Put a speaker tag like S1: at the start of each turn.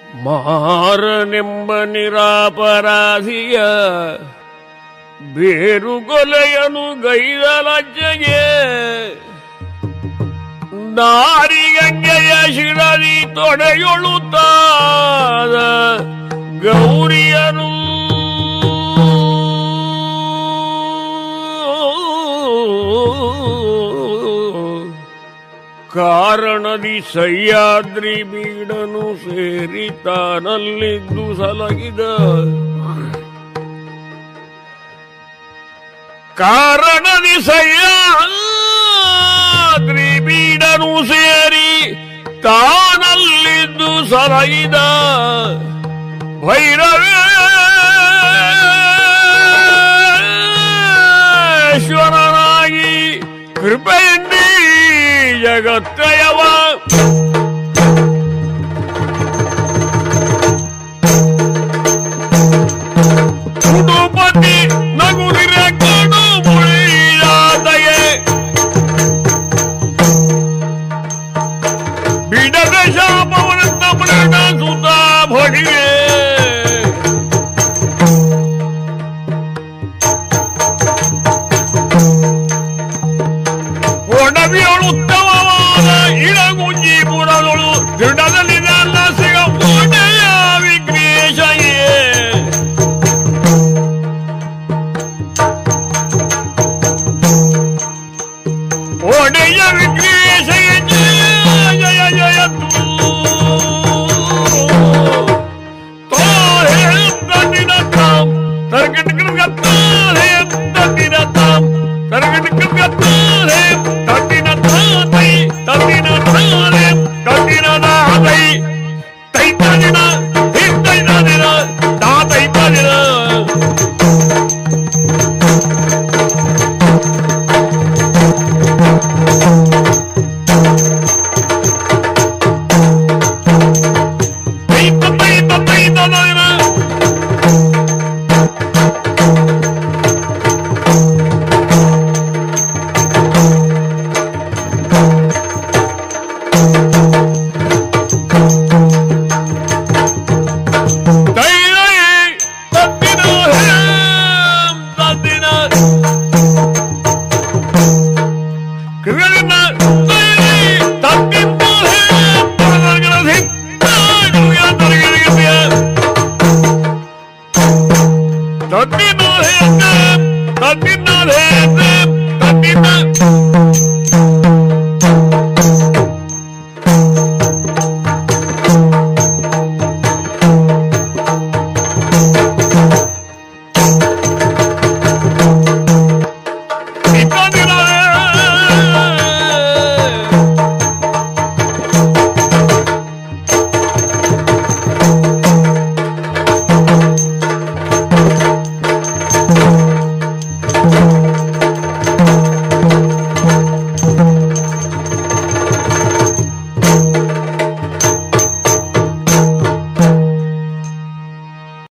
S1: ಮಾರನೆಂಬ ನಿರಾಪರಾಧಿಯ ಬೇರುಗೊಲೆಯನು ಗೈದ ಲಜ್ಜೆಗೆ ನಾರಿಗಂಗೆಯ ಶಿರದಿ ತೊಡೆಯೊಳುತ್ತಾದ ಗೌರಿಯನು ಕಾರಣದಿ ಸಹ್ಯಾದ್ರಿ ಬೀಡನು ಸೇರಿ ತಾನಲ್ಲಿದ್ದು ಸಲಗಿದ ಕಾರಣದಿ ಸಹ್ಯಾದ್ರಿ ಬೀಡನು ಸೇರಿ ತಾನಲ್ಲಿದ್ದು ಸಲಗಿದ ಭೈರವೇಶ್ವರನಾಗಿ ಕೃಪೆಯಿಂದೀ ಜಗತ್ತಯವ ಕುಡುಪತಿ ನಗುರಿರ ಕಡು ಮುಳಿಯಾದಯೇ ಬಿಡದ ಶಾಪವನಂತ ಮರಣ ಸುತ ಭಡಿಗೆ ಒಡವಿಯಳು ಉತ್ತಮವಾದ ಇಳಗುಂಜಿ ಪುರಗಳು ದೃಢದಲ್ಲಿ ನನ್ನ ಸಿಗ ಒಡೆಯ ವಿಘ್ನೇಶಯೇ ಒಡೆಯ ವಿಘ್ನೇಶಯ ಜಯ ಜಯ ಜಯ ತಟ್ಟಿನ